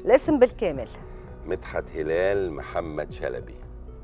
الاسم بالكامل مدحت هلال محمد شلبي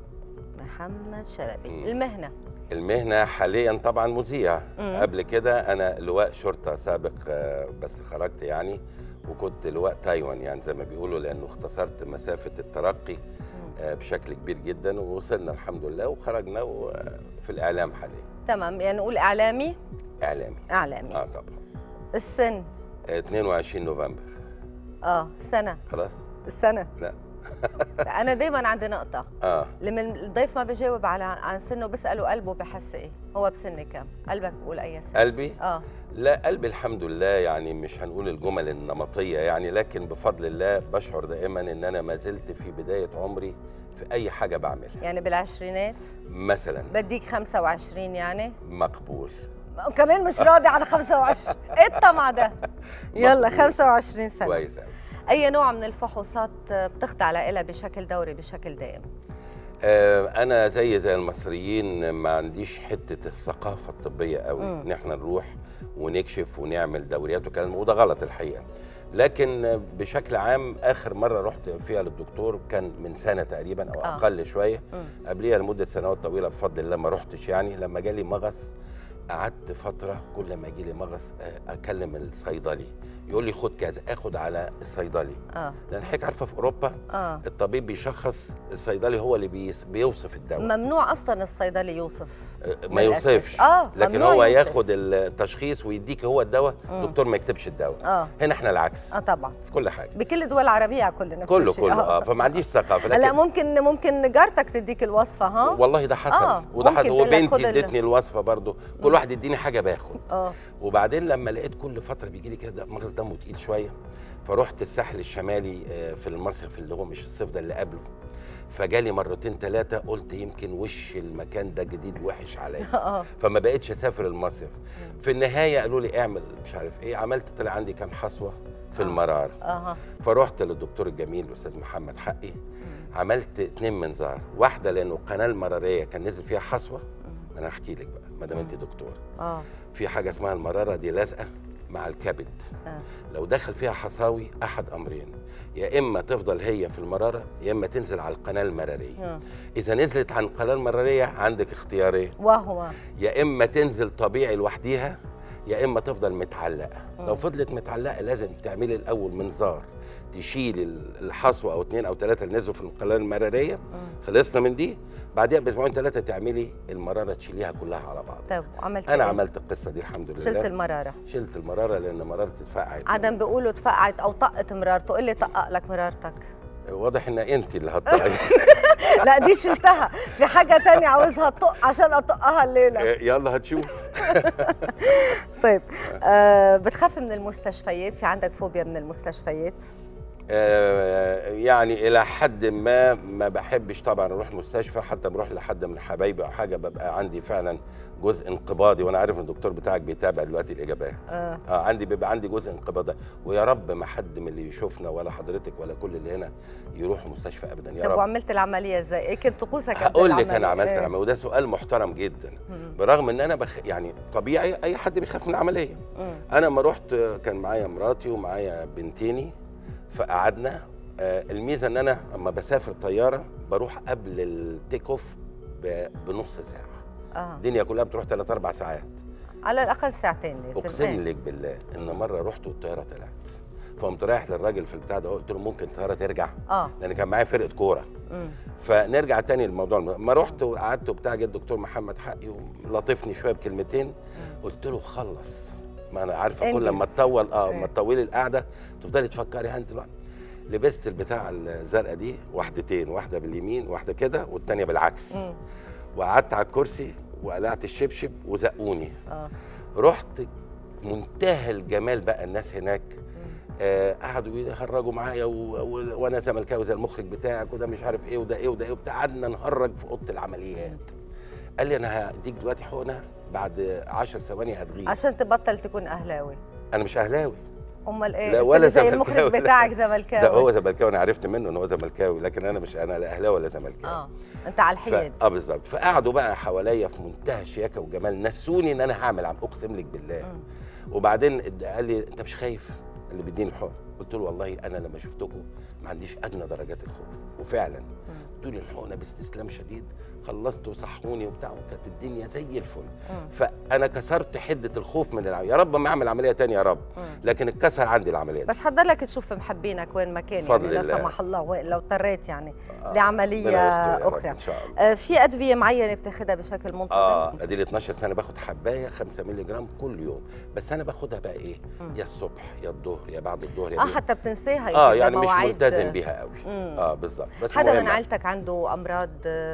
محمد شلبي مم. المهنه المهنة حاليا طبعا مذيع مم. قبل كده أنا لواء شرطة سابق آه، بس خرجت يعني وكنت لواء تايوان يعني زي ما بيقولوا لأنه اختصرت مسافة الترقي آه، بشكل كبير جدا ووصلنا الحمد لله وخرجنا و- في الإعلام حاليا تمام يعني نقول اعلامي إعلامي اعلامي اه طبعا السن آه، 22 نوفمبر اه سنه خلاص السنه لا انا دايما عندي نقطه اه لما الضيف ما بيجاوب على عن سنه بساله قلبه بحس ايه هو بسن كم قلبك بقول اي سنه قلبي اه لا قلبي الحمد لله يعني مش هنقول الجمل النمطية يعني لكن بفضل الله بشعر دائما ان انا ما زلت في بداية عمري في اي حاجة بعملها يعني بالعشرينات مثلا بديك 25 يعني مقبول وكمان مش راضي على 25 ايه الطمع ده يلا مقبول. 25 سنه كويس أوي. اي نوع من الفحوصات بتخضع لها بشكل دوري بشكل دائم آه انا زي زي المصريين ما عنديش حتة الثقافة الطبية قوي مم. ان احنا نروح ونكشف ونعمل دوريات وكلام وده غلط الحقيقة لكن بشكل عام اخر مرة رحت فيها للدكتور كان من سنة تقريبا او آه. اقل شوية مم. قبليها لمده سنوات طويله بفضل الله ما رحتش يعني لما جالي مغص قعدت فتره كل ما يجي لي مغص آه، اكلم الصيدلي يقول لي خد كذا اخد على الصيدلي اه لان حضرتك عارفه في اوروبا اه الطبيب بيشخص الصيدلي هو اللي بيس بيوصف الدواء ممنوع اصلا الصيدلي يوصف آه، ما بالأساس. يوصفش آه، لكن ممنوع هو يوصف. ياخد التشخيص ويديك هو الدواء مم. الدكتور ما يكتبش الدواء اه هنا احنا العكس اه طبعا في كل حاجه بكل الدول العربيه على كل نفس كله الشيء. كله اه فما عنديش ثقافه هلا لكن ممكن ممكن جارتك تديك الوصفه ها والله ده حصل آه، وده ممكن حصل تقول لك خد وبنتي ال- ادتني الوصفه برضو كل مم. واحد يديني حاجه باخد اه وبعدين لما لقيت كل فتره بيجي لي كده مغص دمه تقيل شويه فرحت الساحل الشمالي آه، في المصيف اللي هو مش الصيف ده اللي قبله فجالي مرتين ثلاثه قلت يمكن وش المكان ده جديد وحش عليا اه فما بقتش اسافر المصيف في النهايه قالوا لي اعمل مش عارف ايه عملت طلع عندي كام حصوه في آه. المراره اه فرحت للدكتور الجميل الاستاذ محمد حقي عملت اتنين منظار واحده لانه القناه المراريه كان نزل فيها حصوه انا هحكي لك بقى ما دام انت دكتور اه في حاجه اسمها المراره دي لازقه مع الكبد آه. لو دخل فيها حصاوي احد امرين يا اما تفضل هي في المراره يا اما تنزل على القناه المراريه آه. اذا نزلت عن القناه المراريه عندك اختيارين وهو يا اما تنزل طبيعي لوحديها يا اما تفضل متعلقه مم. لو فضلت متعلقه لازم تعملي الاول منظار تشيل ال- الحصوه او اتنين او ثلاثه اللي نزلوا في القناه المراريه مم. خلصنا من دي بعديها باسبوعين ثلاثه تعملي المراره تشيليها كلها على بعض طيب وعملت انا إيه؟ عملت القصه دي الحمد لله شلت المراره شلت المراره لان مراره اتفقعت عدم بيقولوا تفقعت او طقت مرارته قل لي طقق لك مرارتك واضح ان انت اللي هتطلعي لا دي شلتها في حاجه تانية عاوزها تطق عشان اطقها الليله يلا هتشوف طيب آه بتخاف من المستشفيات في عندك فوبيا من المستشفيات آه، يعني الى حد ما ما بحبش طبعا اروح مستشفى حتى بروح لحد من حبايبي او حاجه ببقى عندي فعلا جزء انقباضي وانا عارف ان الدكتور بتاعك بيتابع دلوقتي الاجابات آه. اه عندي بيبقى عندي جزء انقباضي ويا رب ما حد من اللي يشوفنا ولا حضرتك ولا كل اللي هنا يروحوا مستشفى ابدا يا طب رب وعملت العمليه ازاي؟ ايه كنت طقوسك قبل هقول لك العملية؟ انا عملت إيه؟ العمليه وده سؤال محترم جدا مم. برغم ان انا بخ... يعني طبيعي اي حد بيخاف من العمليه مم. انا ما رحت كان معايا مراتي ومعايا بنتيني فقعدنا آه، الميزه ان انا اما بسافر طياره بروح قبل التيك اوف ب- بنص ساعه اه الدنيا كلها بتروح 3 4 ساعات على الاقل ساعتين لازم اقسم إيه؟ لك بالله ان مره رحت والطياره طلعت فقمت رايح للراجل في البتاع ده قلت له ممكن الطياره ترجع اه لان كان معايا فرقه كوره مم. فنرجع تاني للموضوع ما رحت وقعدت وبتاع جه الدكتور محمد حقي ولطفني شويه بكلمتين قلت له خلص ما انا عارفه كل لما انجز. تطول اه إيه. ما تطولي القعده تفضلي تفكري هنزل واحد. لبست البتاع الزرقاء دي واحدتين واحده باليمين واحده كده والتانيه بالعكس مم. وقعدت على الكرسي وقلعت الشبشب وزقوني اه رحت منتهى الجمال بقى الناس هناك آه قعدوا يهرجوا معايا و... و... وانا زملكاوي زي المخرج بتاعك وده مش عارف ايه وده ايه وده ايه وبتاع قعدنا نهرج في اوضه العمليات قال لي انا هديك دلوقتي حقنه بعد 10 ثواني هتغيب عشان تبطل تكون اهلاوي انا مش اهلاوي امال ايه لا، قلت ولا لي زي زملكاوي، المخرج لا. بتاعك زملكاوي ده هو زملكاوي انا عرفت منه ان هو زملكاوي لكن انا مش انا لا اهلاوي ولا زملكاوي اه انت على ف... الحياد اه بالظبط فقعدوا بقى حواليا في منتهى الشياكه والجمال نسوني ان انا هعمل عم اقسم لك بالله مم. وبعدين قال لي انت مش خايف اللي بيديني الحقن قلت له والله انا لما شفتكم ما عنديش ادنى درجات الخوف وفعلا دول الحقنه باستسلام شديد خلصت وصحوني وبتاع وكانت الدنيا زي الفل مم. فانا كسرت حده الخوف من العمليه يا رب ما اعمل عمليه تانية يا رب مم. لكن اتكسر عندي العمليه دي بس حضرلك تشوف محبينك وين ما كان بفضل يعني لا الله. سمح الله وين- لو اضطريت يعني آه، لعمليه ربنا يستر يا رب اخرى ان شاء الله آه، في ادويه معينه بتاخدها بشكل منتظم اه ادي لي 12 سنه باخد حبايه 5 مللي جرام كل يوم بس انا باخدها بقى ايه مم. يا الصبح يا الظهر يا بعد الظهر يا اه بالليل. حتى بتنساها اه يمكن يعني مش بمواعيد- ملتزم بيها قوي مم. اه بالظبط بس حدا من مهمة. عائلتك عنده امراض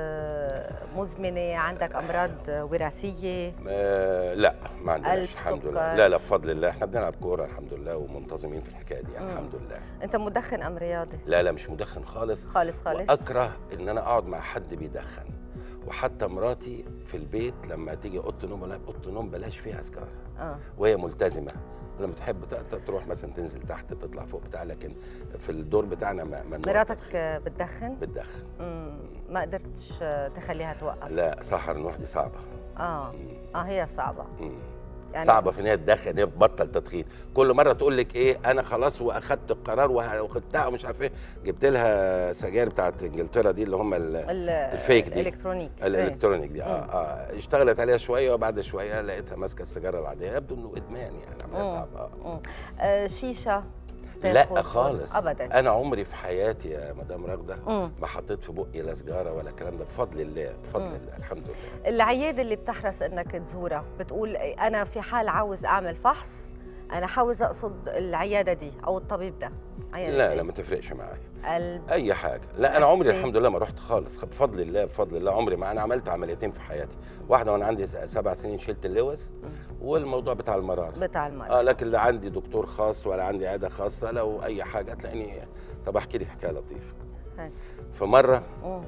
آه، مزمنه عندك امراض آه، وراثيه آه لا ما عندناش قلب، الحمد سكر. لله لا لا بفضل الله احنا بنلعب كوره الحمد لله ومنتظمين في الحكايه دي يعني مم. الحمد لله انت مدخن ام رياضي لا لا مش مدخن خالص خالص خالص واكره ان انا اقعد مع حد بيدخن وحتى مراتي في البيت لما تيجي اوضه نوم ولا اوضه نوم بلاش فيها سكار اه وهي ملتزمه لما تحب ت- ت- تروح مثلا تنزل تحت تطلع فوق بتاع لكن في الدور بتاعنا ما- ممنوع مراتك آه، بتدخن بتدخن مم. ما قدرتش آه، تخليها توقف لا سحر نوح دي صعبه اه مم. اه هي صعبه مم. يعني صعبه في ان هي تدخن ان هي تبطل تدخين كل مره تقول لك ايه انا خلاص واخدت القرار وه- وخدتها ومش عارف ايه جبت لها سجاير بتاعت انجلترا دي اللي هم ال- ال- الفيك دي. الالكترونيك الالكترونيك دي اه مم. اه اشتغلت عليها شويه وبعد شويه لقيتها ماسكه السيجاره العاديه يبدو انه ادمان يعني عمليه مم. صعبه آه. مم. آه شيشه لا تاخد- خالص ابدا انا عمري في حياتي يا مدام راغده مم. ما حطيت في بقي لا سجاره ولا الكلام ده بفضل الله بفضل مم. الله الحمد لله العياده اللي بتحرص انك تزورها بتقول انا في حال عاوز اعمل فحص انا حاوز اقصد العياده دي او الطبيب ده عيادة لا إيه؟ لا ما تفرقش معايا قلب اي حاجه لا انا عمري نفسي. الحمد لله ما رحت خالص بفضل الله بفضل الله عمري ما انا عملت عمليتين في حياتي واحده وانا عندي س- سبع سنين شلت اللوز والموضوع بتاع المرار بتاع المرض اه لكن لا عندي دكتور خاص ولا عندي عياده خاصه لو اي حاجه تلاقيني طب احكي لك حكايه لطيفه هات. فمره مم.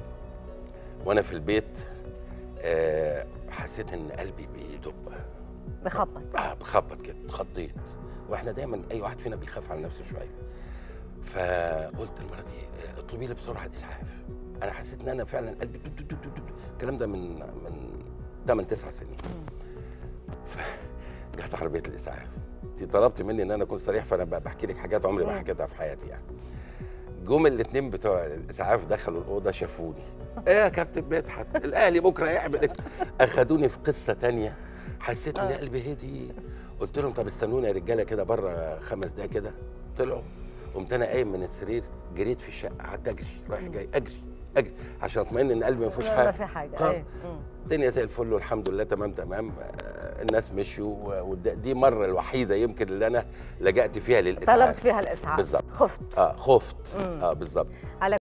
وانا في البيت آه حسيت ان قلبي بيدق بخبط اه بخبط كده اتخضيت واحنا دايما اي واحد فينا بيخاف على نفسه شويه فقلت لمراتي آه، اطلبي لي بسرعه الاسعاف انا حسيت ان انا فعلا قلبي دو دو دو دو دو. الكلام ده من من 8 9 سنين فجت عربيه الاسعاف انت طلبت مني ان انا اكون صريح فانا ب- بحكي لك حاجات عمري ما مم. حكيتها في حياتي يعني جم الاثنين بتوع الاسعاف دخلوا الاوضه شافوني ايه يا كابتن مدحت الاهلي بكره يعمل إيه؟ اخدوني في قصه تانية حسيت ان آه. قلبي هدي قلت لهم طب استنوني يا رجاله كده بره خمس دقايق كده طلعوا قمت انا قايم من السرير جريت في الشقه قعدت اجري رايح جاي اجري اجري عشان اطمئن ان قلبي ما فيهوش ما حاجه في حاجه قام. ايه مم. الدنيا زي الفل والحمد لله تمام تمام آه، الناس مشوا ودي المره الوحيده يمكن اللي انا لجأت فيها للاسعاف طلبت فيها الاسعاف بالظبط. خفت اه خفت مم. اه بالظبط على